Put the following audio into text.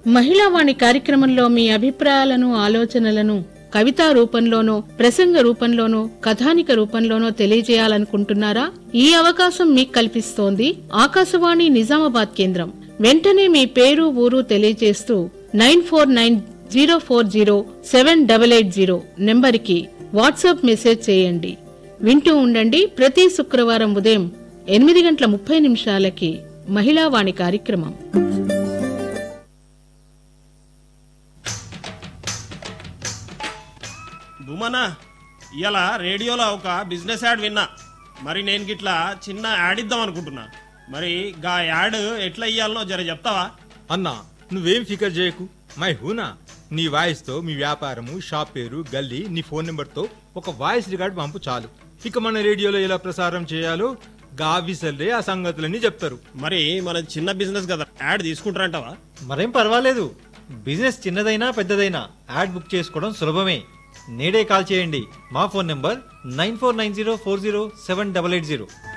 మహిళావాణి కార్యక్రమంలో మీ అభిప్రాయాలను ఆలోచనలను కవితా రూపంలోనో ప్రసంగ రూపంలోనో కథానిక రూపంలోనో తెలియజేయాలనుకుంటున్నారా ఈ అవకాశం మీకు కల్పిస్తోంది ఆకాశవాణి నిజామాబాద్ కేంద్రం వెంటనే మీ పేరు ఊరు తెలియజేస్తూ nine four nine zero four zero seven double eight zero నెంబర్కి వాట్సాప్ మెసేజ్ చేయండి వింటూ ఉండండి ప్రతి శుక్రవారం ఉదయం ఎనిమిది గంటల ముప్పై నిమిషాలకి మహిళావాణి కార్యక్రమం భూమనా ఇవాళ రేడియోలో ఒక బిజినెస్ యాడ్ విన్నా మరి నేను గిట్లా చిన్న యాడ్ ఇద్దాం అనుకుంటున్నా మరి గా యాడ్ ఎట్లా ఇయ్యాలనో జర చెప్తావా అన్నా నువ్వేం ఫికర్ చేయకు మై హూనా నీ వాయిస్తో మీ వ్యాపారము షాప్ పేరు గల్లీ నీ ఫోన్ నెంబర్తో ఒక వాయిస్ రికార్డ్ పంపు చాలు ఇక మన రేడియోలో ఎలా ప్రసారం చేయాలో గావిసల్లే ఆ సంగతులన్నీ చెప్తారు మరి మన చిన్న బిజినెస్ కదా యాడ్ తీసుకుంటారంటావా మరేం పర్వాలేదు బిజినెస్ చిన్నదైనా పెద్దదైనా యాడ్ బుక్ చేసుకోవడం సులభమే నేడే కాల్ చేయండి మా phone number nine four nine zero four zero seven double eight zero